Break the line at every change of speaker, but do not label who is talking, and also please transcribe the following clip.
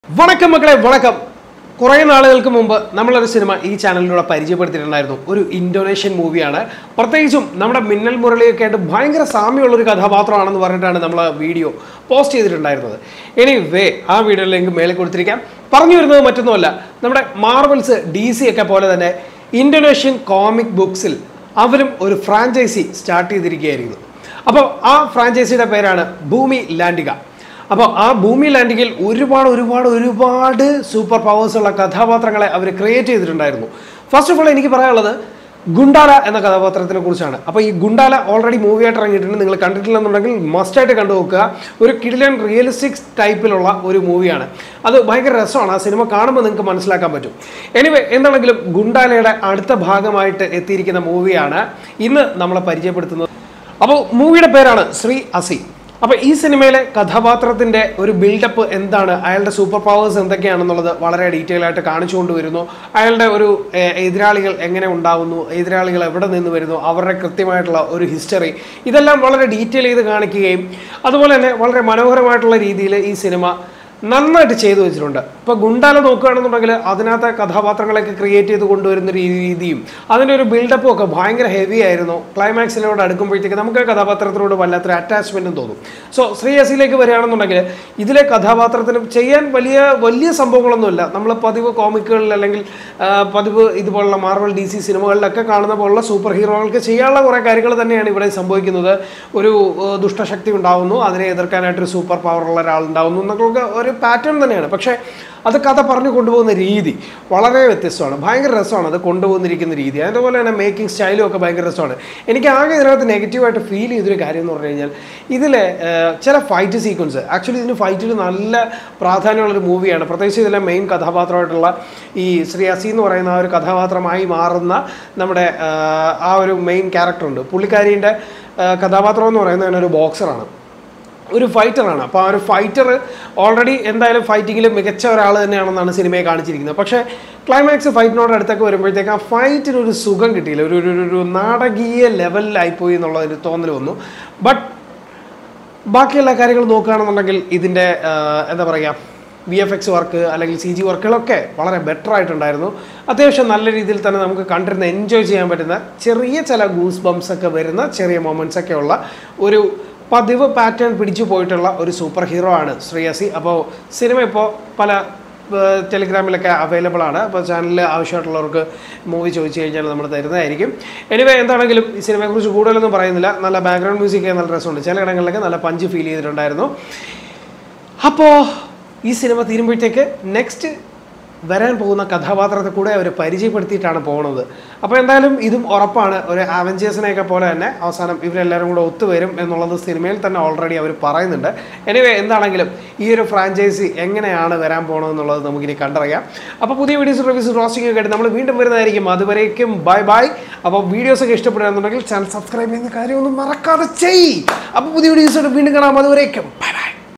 വണക്കം മക്കളെ വണക്കം കുറേ നാളുകൾക്ക് മുമ്പ് നമ്മളൊരു സിനിമ ഈ ചാനലിലൂടെ പരിചയപ്പെടുത്തിയിട്ടുണ്ടായിരുന്നു ഒരു ഇന്തോനേഷ്യൻ മൂവിയാണ് പ്രത്യേകിച്ചും നമ്മുടെ മിന്നൽ മുരളിയൊക്കെ ആയിട്ട് ഭയങ്കര സാമ്യമുള്ളൊരു കഥാപാത്രമാണെന്ന് പറഞ്ഞിട്ടാണ് നമ്മൾ ആ വീഡിയോ പോസ്റ്റ് ചെയ്തിട്ടുണ്ടായിരുന്നത് ഇനി വേ ആ വീഡിയോയിലേക്ക് മേലെ കൊടുത്തിരിക്കാം പറഞ്ഞു വരുന്നത് മറ്റൊന്നുമല്ല നമ്മുടെ മാർവൽസ് ഡി സി ഒക്കെ പോലെ തന്നെ ഇന്തോനേഷ്യൻ കോമിക് ബുക്സിൽ അവരും ഒരു ഫ്രാഞ്ചൈസി സ്റ്റാർട്ട് ചെയ്തിരിക്കുകയായിരുന്നു അപ്പോൾ ആ ഫ്രാഞ്ചൈസിയുടെ പേരാണ് ഭൂമി ലാൻഡിക അപ്പോൾ ആ ഭൂമി ലാൻഡിങ്ങിൽ ഒരുപാട് ഒരുപാട് ഒരുപാട് സൂപ്പർ പവേഴ്സ് ഉള്ള കഥാപാത്രങ്ങളെ അവർ ക്രിയേറ്റ് ചെയ്തിട്ടുണ്ടായിരുന്നു ഫസ്റ്റ് ഓഫ് ഓൾ എനിക്ക് പറയാനുള്ളത് ഗുണ്ടാല എന്ന കഥാപാത്രത്തിനെ കുറിച്ചാണ് അപ്പോൾ ഈ ഗുണ്ടാല ഓൾറെഡി മൂവി ആയിട്ട് ഇറങ്ങിയിട്ടുണ്ട് നിങ്ങൾ കണ്ടിട്ടില്ലെന്നുണ്ടെങ്കിൽ മസ്റ്റായിട്ട് കണ്ടു നോക്കുക ഒരു കിഡിലൻ റിയലിസ്റ്റിക് ടൈപ്പിലുള്ള ഒരു മൂവിയാണ് അത് ഭയങ്കര രസമാണ് ആ സിനിമ കാണുമ്പോൾ നിങ്ങൾക്ക് മനസ്സിലാക്കാൻ പറ്റും എനിവേ എന്താണെങ്കിലും ഗുണ്ടാലയുടെ അടുത്ത ഭാഗമായിട്ട് എത്തിയിരിക്കുന്ന മൂവിയാണ് ഇന്ന് നമ്മളെ പരിചയപ്പെടുത്തുന്നത് അപ്പോൾ മൂവിയുടെ പേരാണ് ശ്രീ അസി അപ്പോൾ ഈ സിനിമയിലെ കഥാപാത്രത്തിന്റെ ഒരു ബിൽഡപ്പ് എന്താണ് അയാളുടെ സൂപ്പർ പവേഴ്സ് എന്തൊക്കെയാണെന്നുള്ളത് വളരെ ഡീറ്റെയിൽ ആയിട്ട് കാണിച്ചു കൊണ്ടുവരുന്നു അയാളുടെ ഒരു ഏർ, എതിരാളികൾ എങ്ങനെ ഉണ്ടാവുന്നു എതിരാളികൾ എവിടെ നിന്ന് വരുന്നു അവരുടെ കൃത്യമായിട്ടുള്ള ഒരു ഹിസ്റ്ററി ഇതെല്ലാം വളരെ ഡീറ്റെയിൽ ചെയ്ത് കാണിക്കുകയും അതുപോലെ തന്നെ വളരെ മനോഹരമായിട്ടുള്ള രീതിയിൽ ഈ സിനിമ നന്നായിട്ട് ചെയ്തു വെച്ചിട്ടുണ്ട് ഇപ്പോൾ ഗുണ്ടാല നോക്കുകയാണെന്നുണ്ടെങ്കിൽ അതിനകത്തെ കഥാപാത്രങ്ങളൊക്കെ ക്രിയേറ്റ് ചെയ്ത് കൊണ്ടുവരുന്ന രീ- രീതിയും അതിൻ്റെ ഒരു ബിൽഡപ്പും ഒക്കെ ഭയങ്കര ഹെവി ആയിരുന്നു ക്ലൈമാക്സിനോട് അടുക്കുമ്പോഴത്തേക്ക് നമുക്ക് ആ കഥാപാത്രത്തിനോട് വല്ലാത്തൊരു അറ്റാച്ച്മെൻറ്റും തോന്നും സോ ശ്രീയസിലേക്ക് വരികയാണെന്നുണ്ടെങ്കിൽ ഇതിലെ കഥാപാത്രത്തിന് ചെയ്യാൻ വലിയ വലിയ സംഭവങ്ങളൊന്നുമില്ല നമ്മൾ പതിവ് കോമിക്കുകളിൽ അല്ലെങ്കിൽ ആ, പതിവ് ഇതുപോലുള്ള മാർവൽ ഡി സി സിനിമകളിലൊക്കെ കാണുന്ന പോലുള്ള സൂപ്പർ ഹീറോകൾക്ക് ചെയ്യാനുള്ള കുറേ കാര്യങ്ങൾ തന്നെയാണ് ഇവിടെ സംഭവിക്കുന്നത് ഒരു ഏർ, ദുഷ്ടശക്തി ഉണ്ടാവുന്നു അതിനെ എതിർക്കാനായിട്ടൊരു സൂപ്പർ പവർ ഉള്ള ഒരാൾ ഉണ്ടാവുന്നു എന്നൊക്കെ ഒരു പാറ്റേൺ തന്നെയാണ് പക്ഷേ അത് കഥ പറഞ്ഞു കൊണ്ടുപോകുന്ന രീതി വളരെ വ്യത്യസ്തമാണ് ഭയങ്കര രസമാണ് അത് കൊണ്ടുപോകുന്നിരിക്കുന്ന രീതി അതുപോലെ തന്നെ മേക്കിംഗ് സ്റ്റൈലും ഒക്കെ ഭയങ്കര രസമാണ് എനിക്ക് ആകെ ഇതിനകത്ത് നെഗറ്റീവായിട്ട് ഫീൽ ചെയ്തൊരു കാര്യം എന്ന് പറഞ്ഞു കഴിഞ്ഞാൽ ഇതിലെ ഏർ, ചില ഫൈറ്റ് സീക്വൻസ് ആക്ച്വലി ഇതിന് ഫൈറ്റിൽ നല്ല പ്രാധാന്യമുള്ളൊരു മൂവിയാണ് പ്രത്യേകിച്ച് ഇതിലെ മെയിൻ കഥാപാത്രമായിട്ടുള്ള ഈ ശ്രീ അസി എന്ന് പറയുന്ന ആ ഒരു കഥാപാത്രമായി മാറുന്ന നമ്മുടെ ഏർ, ആ ഒരു മെയിൻ ക്യാരക്ടറുണ്ട് പുള്ളിക്കാരീൻ്റെ കഥാപാത്രം എന്ന് പറയുന്നത് തന്നെ ഒരു ബോക്സറാണ് ഒരു ഫൈറ്ററാണ് അപ്പോൾ ആ ഒരു ഫൈറ്റർ ഓൾറെഡി എന്തായാലും ഫൈറ്റിങ്ങിൽ മികച്ച ഒരാൾ തന്നെയാണെന്നാണ് സിനിമയെ കാണിച്ചിരിക്കുന്നത് പക്ഷേ ക്ലൈമാക്സ് ഫൈറ്റിനോട് അടുത്തൊക്കെ വരുമ്പോഴത്തേക്ക് ആ ഫൈറ്റിന് ഒരു സുഖം കിട്ടിയില്ല ഒരു ഒരു- ഒരു ഒരു നാടകീയ ലെവലിലായിപ്പോയി എന്നുള്ളൊരു തോന്നൽ വന്നു ബട്ട് ബാക്കിയെല്ലാ കാര്യങ്ങളും നോക്കുകയാണെന്നുണ്ടെങ്കിൽ ഇതിൻ്റെ എന്താ പറയുക വി എഫ് എക്സ് വർക്ക് അല്ലെങ്കിൽ സി ജി വർക്കുകളൊക്കെ വളരെ ബെറ്റർ ആയിട്ടുണ്ടായിരുന്നു അത്യാവശ്യം നല്ല രീതിയിൽ തന്നെ നമുക്ക് കണ്ടിരുന്ന് എൻജോയ് ചെയ്യാൻ പറ്റുന്ന ചെറിയ ചില ഗൂസ് ബംസ് ഒക്കെ വരുന്ന ചെറിയ മൊമെൻറ്റ്സ് ഒക്കെ ഉള്ള ഒരു പതിവ് പാറ്റേൺ പിടിച്ചു പോയിട്ടുള്ള ഒരു സൂപ്പർ ഹീറോ ആണ് ശ്രീയസി അപ്പോൾ സിനിമ ഇപ്പോൾ പല ഏർ, ടെലിഗ്രാമിലൊക്കെ അവൈലബിൾ ആണ് അപ്പോൾ ചാനലിൽ ആവശ്യമായിട്ടുള്ളവർക്ക് മൂവി ചോദിച്ചു കഴിഞ്ഞാൽ നമ്മൾ തരുന്നതായിരിക്കും എനിവേ എന്താണെങ്കിലും ഈ സിനിമയെക്കുറിച്ച് കൂടുതലൊന്നും പറയുന്നില്ല നല്ല ബാക്ക്ഗ്രൗണ്ട് മ്യൂസിക് നല്ല രസമുണ്ട് ചില ഇടങ്ങളിലൊക്കെ നല്ല പഞ്ച് ഫീൽ ചെയ്തിട്ടുണ്ടായിരുന്നു അപ്പോൾ ഈ സിനിമ തീരുമ്പോഴത്തേക്ക് നെക്സ്റ്റ് വരാൻ പോകുന്ന കഥാപാത്രത്തെ കൂടെ അവർ പരിചയപ്പെടുത്തിയിട്ടാണ് പോകുന്നത് അപ്പോൾ എന്തായാലും ഇതും ഉറപ്പാണ് ഒരു അവഞ്ചേഴ്സിനെയൊക്കെ പോലെ തന്നെ അവസാനം ഇവരെല്ലാവരും കൂടെ ഒത്തുവരും എന്നുള്ളത് സിനിമയിൽ തന്നെ ഓൾറെഡി അവർ പറയുന്നുണ്ട് എനിവേ എന്താണെങ്കിലും ഈ ഒരു ഫ്രാഞ്ചൈസി എങ്ങനെയാണ് വരാൻ പോകണമെന്നുള്ളത് നമുക്കിനി കണ്ടറിയാം അപ്പോൾ പുതിയ വീഡിയോസ് റിവ്യൂസ് റോസ്റ്റിംഗ് ഒക്കെ ആയിട്ട് നമ്മൾ വീണ്ടും വരുന്നതായിരിക്കും അതുവരേക്കും ബൈ ബൈ അപ്പോൾ വീഡിയോസ് ഒക്കെ ഇഷ്ടപ്പെടുകയാണെന്നുണ്ടെങ്കിൽ ചാനൽ സബ്സ്ക്രൈബ് ചെയ്യുന്ന കാര്യമൊന്നും മറക്കാതെ ചെയ്യ് അപ്പോൾ പുതിയ വീഡിയോസ് വീണ്ടും കാണാം അതുവരേക്കും ബൈ ബൈ